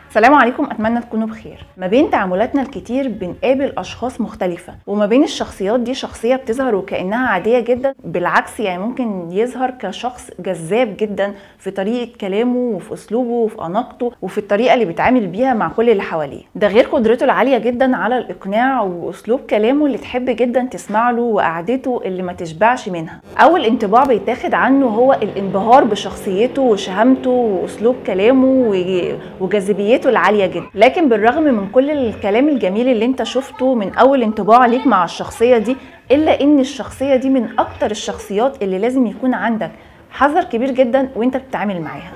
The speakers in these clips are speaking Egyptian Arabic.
السلام عليكم اتمنى تكونوا بخير ما بين تعاملاتنا الكتير بنقابل اشخاص مختلفه وما بين الشخصيات دي شخصيه بتظهر وكانها عاديه جدا بالعكس يعني ممكن يظهر كشخص جذاب جدا في طريقه كلامه وفي اسلوبه وفي اناقته وفي الطريقه اللي بيتعامل بيها مع كل اللي حواليه ده غير قدرته العاليه جدا على الاقناع واسلوب كلامه اللي تحب جدا تسمع له وقعدته اللي ما تشبعش منها اول انطباع بيتاخد عنه هو الانبهار بشخصيته وشهامته واسلوب كلامه وجاذبيته العاليه جدا لكن بالرغم من كل الكلام الجميل اللي انت شفته من اول انطباع ليك مع الشخصيه دي الا ان الشخصيه دي من اكتر الشخصيات اللي لازم يكون عندك حذر كبير جدا وانت بتتعامل معاها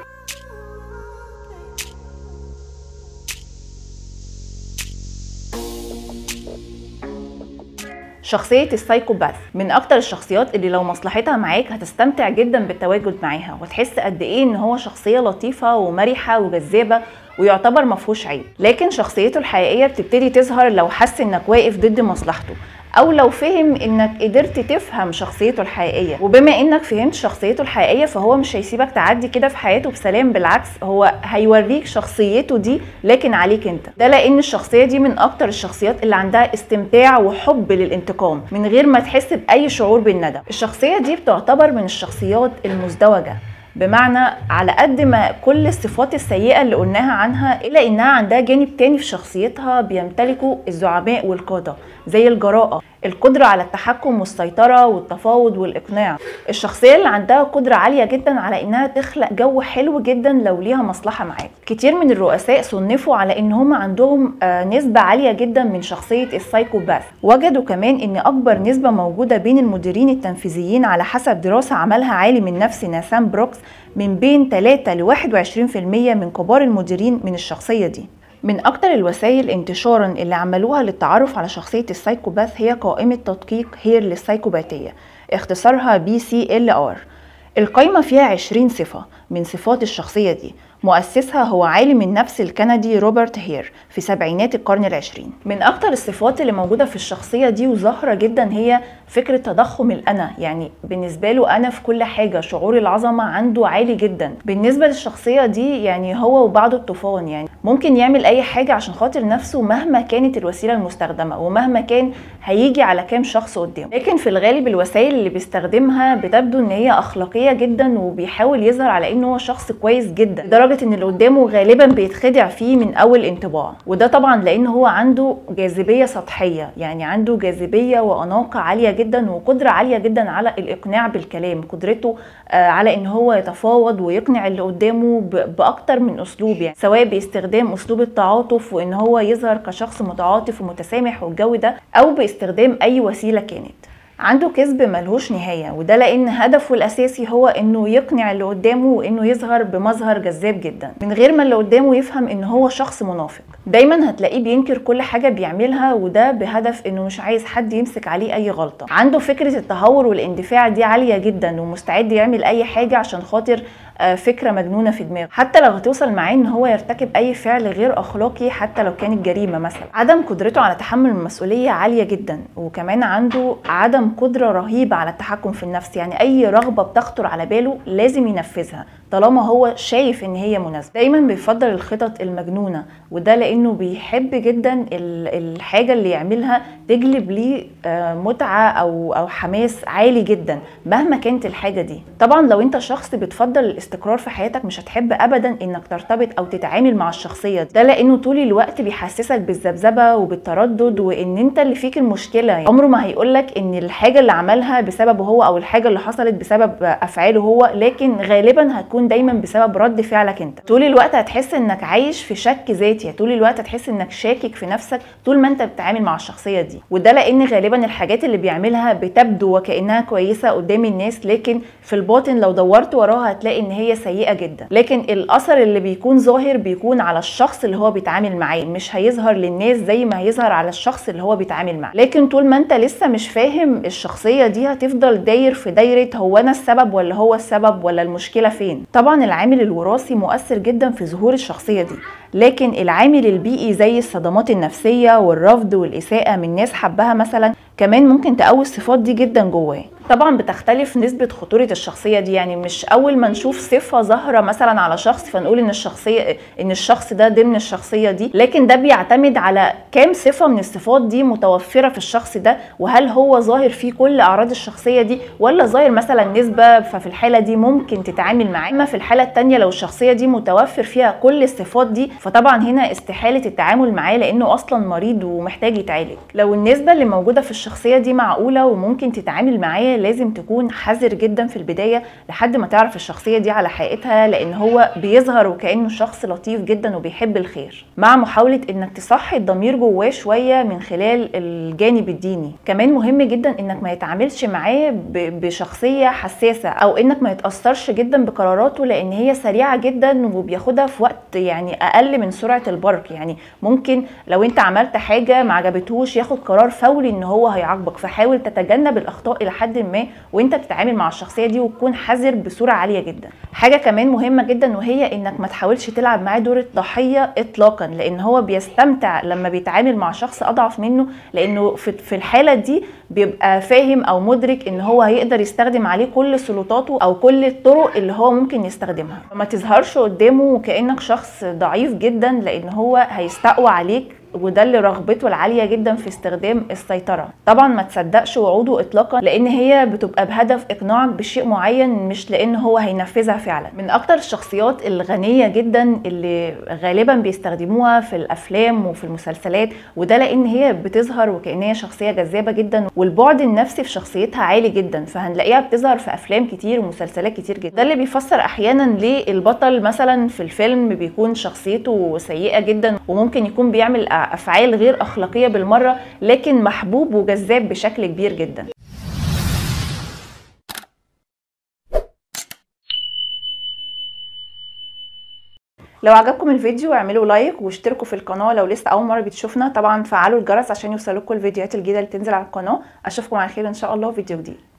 شخصية السايكوباث من أكتر الشخصيات اللي لو مصلحتها معاك هتستمتع جدا بالتواجد معاها وتحس قد إيه إن هو شخصية لطيفة ومرحة وجذابة ويعتبر مفهوش عيب لكن شخصيته الحقيقية بتبتدي تظهر لو حس إنك واقف ضد مصلحته او لو فهم انك قدرت تفهم شخصيته الحقيقيه وبما انك فهمت شخصيته الحقيقيه فهو مش هيسيبك تعدي كده في حياته بسلام بالعكس هو هيوريك شخصيته دي لكن عليك انت ده لان الشخصيه دي من اكتر الشخصيات اللي عندها استمتاع وحب للانتقام من غير ما تحس باي شعور بالندم الشخصيه دي بتعتبر من الشخصيات المزدوجه بمعنى على قد ما كل الصفات السيئة اللي قلناها عنها إلا إنها عندها جانب تاني في شخصيتها بيمتلكه الزعماء والقادة زي الجراءة القدرة على التحكم والسيطرة والتفاوض والإقناع الشخصية اللي عندها قدرة عالية جدا على إنها تخلق جو حلو جدا لو ليها مصلحة معاك كتير من الرؤساء صنفوا على إن هم عندهم نسبة عالية جدا من شخصية السايكوباث وجدوا كمان إن أكبر نسبة موجودة بين المديرين التنفيذيين على حسب دراسة عملها عالم النفس ناسان بروكس من بين 3 ل 21% من كبار المديرين من الشخصية دي من أكتر الوسائل انتشارا اللي عملوها للتعرف على شخصية السايكوباث هي قائمة تدقيق هير للسايكوباتية اختصارها بي سي ال ار القائمة فيها 20 صفة من صفات الشخصية دي مؤسسها هو عالم النفس الكندي روبرت هير في سبعينات القرن العشرين من أكتر الصفات اللي موجودة في الشخصية دي وظاهرة جدا هي فكرة تضخم الأنا يعني بالنسبة له أنا في كل حاجة شعور العظمة عنده عالي جدا بالنسبة للشخصية دي يعني هو وبعض الطوفان يعني ممكن يعمل أي حاجة عشان خاطر نفسه مهما كانت الوسيلة المستخدمة ومهما كان هيجي على كام شخص قدامه لكن في الغالب الوسائل اللي بيستخدمها بتبدو ان هي اخلاقيه جدا وبيحاول يظهر على انه هو شخص كويس جدا لدرجه ان اللي قدامه غالبا بيتخدع فيه من اول انطباع وده طبعا لان هو عنده جاذبيه سطحيه يعني عنده جاذبيه واناقه عاليه جدا وقدره عاليه جدا على الاقناع بالكلام قدرته على ان هو يتفاوض ويقنع اللي قدامه باكتر من اسلوب يعني سواء باستخدام اسلوب التعاطف وان هو يظهر كشخص متعاطف ومتسامح والجو ده او باستخدام اي وسيله كانت عنده كذب ملهوش نهايه وده لان هدفه الاساسي هو انه يقنع اللي قدامه وانه يظهر بمظهر جذاب جدا من غير ما اللي قدامه يفهم ان هو شخص منافق دايما هتلاقيه بينكر كل حاجه بيعملها وده بهدف انه مش عايز حد يمسك عليه اي غلطه عنده فكره التهور والاندفاع دي عاليه جدا ومستعد يعمل اي حاجه عشان خاطر فكره مجنونه في دماغه حتى لو هتوصل معاه ان هو يرتكب اي فعل غير اخلاقي حتى لو كانت جريمه مثلا عدم قدرته على تحمل المسؤوليه عاليه جدا وكمان عنده عدم قدره رهيبه على التحكم في النفس يعني اي رغبه بتخطر على باله لازم ينفذها طالما هو شايف ان هي مناسبه دايما بيفضل الخطط المجنونه وده لانه بيحب جدا الحاجه اللي يعملها تجلب ليه متعه او او حماس عالي جدا مهما كانت الحاجه دي طبعا لو انت شخص بتفضل الاستقرار في حياتك مش هتحب ابدا انك ترتبط او تتعامل مع الشخصيه دي ده لانه طول الوقت بيحسسك بالذبذبه وبالتردد وان انت اللي فيك المشكله يعني عمره ما هيقولك ان الحاجه اللي عملها بسببه هو او الحاجه اللي حصلت بسبب افعاله هو لكن غالبا هتكون دايما بسبب رد فعلك انت طول الوقت هتحس انك عايش في شك ذاتي طول الوقت هتحس انك شاكك في نفسك طول ما انت بتتعامل مع الشخصيه دي وده لان غالبا الحاجات اللي بيعملها بتبدو وكانها كويسه قدام الناس لكن في الباطن لو دورت وراها هتلاقي ان هي سيئه جدا لكن الاثر اللي بيكون ظاهر بيكون على الشخص اللي هو بيتعامل معاه مش هيظهر للناس زي ما هيظهر على الشخص اللي هو بيتعامل معاه لكن طول ما انت لسه مش فاهم الشخصيه دي هتفضل داير في دايره هو انا السبب ولا هو السبب ولا المشكله فين طبعا العامل الوراثي مؤثر جدا في ظهور الشخصيه دي لكن العامل البيئي زي الصدمات النفسيه والرفض والاساءه من ناس حبها مثلا كمان ممكن تقوي الصفات دي جدا جواه طبعا بتختلف نسبة خطورة الشخصية دي يعني مش أول ما نشوف صفة ظاهرة مثلا على شخص فنقول إن الشخصية إن الشخص ده ضمن الشخصية دي لكن ده بيعتمد على كام صفة من الصفات دي متوفرة في الشخص ده وهل هو ظاهر فيه كل أعراض الشخصية دي ولا ظاهر مثلا نسبة ففي الحالة دي ممكن تتعامل معاه أما في الحالة التانية لو الشخصية دي متوفر فيها كل الصفات دي فطبعا هنا استحالة التعامل معاه لأنه أصلا مريض ومحتاج يتعالج لو النسبة اللي موجودة في الشخصية دي معقولة وممكن تتعامل معاه لازم تكون حذر جدا في البداية لحد ما تعرف الشخصية دي على حقيقتها لأن هو بيظهر وكأنه شخص لطيف جدا وبيحب الخير مع محاولة إنك تصحي الضمير جواه شوية من خلال الجانب الديني كمان مهم جدا إنك ما يتعاملش معاه بشخصية حساسة أو إنك ما يتأثرش جدا بقراراته لأن هي سريعة جدا وبياخدها في وقت يعني أقل من سرعة البرق يعني ممكن لو أنت عملت حاجة ما عجبتهوش ياخد قرار فوري إن هو هيعاقبك فحاول تتجنب الأخطاء إلى حد ما وأنت بتتعامل مع الشخصية دي وتكون حذر بصورة عالية جدا حاجة كمان مهمة جدا وهي إنك ما تحاولش تلعب معاه دور الضحية إطلاقا لأن هو بيستمتع لما بيتعامل مع شخص أضعف منه لأنه في الحالة دي بيبقى فاهم أو مدرك إن هو هيقدر يستخدم عليه كل سلطاته أو كل الطرق اللي هو ممكن يستخدمها ما تظهرش قدامه كأنك شخص ضعيف جدا لأن هو هيستقوى عليك وده اللي رغبته العاليه جدا في استخدام السيطره طبعا ما تصدقش وعوده اطلاقا لان هي بتبقى بهدف اقناعك بشيء معين مش لان هو هينفذها فعلا من اكتر الشخصيات الغنيه جدا اللي غالبا بيستخدموها في الافلام وفي المسلسلات وده لان هي بتظهر وكان هي شخصيه جذابه جدا والبعد النفسي في شخصيتها عالي جدا فهنلاقيها بتظهر في افلام كتير ومسلسلات كتير جدا ده اللي بيفسر احيانا ليه البطل مثلا في الفيلم بيكون شخصيته سيئه جدا وممكن يكون بيعمل افعال غير اخلاقيه بالمره لكن محبوب وجذاب بشكل كبير جدا لو عجبكم الفيديو اعملوا لايك واشتركوا في القناه لو لسه اول مره بتشوفنا طبعا فعلوا الجرس عشان يوصلكم الفيديوهات الجديده اللي تنزل على القناه اشوفكم على خير ان شاء الله في فيديو جديد